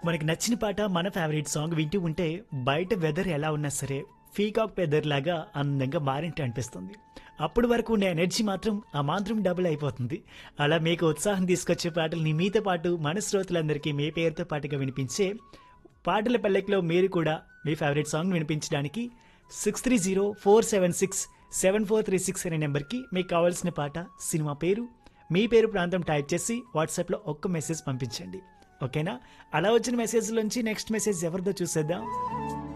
మనకి నచ్చిన పాట మన ఫేవరెట్ సాంగ్ వింటూ ఉంటే బయట వెదర్ ఎలా ఉన్నా సరే ఫీకాక్ వెదర్ లాగా అందంగా మారింటే అనిపిస్తుంది అప్పటి వరకు ఉన్న ఎనర్జీ మాత్రం ఆ మాత్రం డబుల్ అయిపోతుంది అలా మీకు ఉత్సాహం తీసుకొచ్చే పాటల్ని మీతో పాటు మన శ్రోతలందరికీ మీ పేరుతో పాటుగా వినిపించే పాటల పల్లెకిలో మీరు కూడా మీ ఫేవరెట్ సాంగ్ వినిపించడానికి six three zero four seven six seven four three six అనే నెంబర్కి మీకు కావాల్సిన పాట సినిమా పేరు మీ పేరు ప్రాంతం టైప్ చేసి వాట్సాప్లో ఒక్క మెసేజ్ పంపించండి ఓకేనా అలా వచ్చిన మెసేజ్లోంచి నెక్స్ట్ మెసేజ్ ఎవరిదో చూసేద్దాం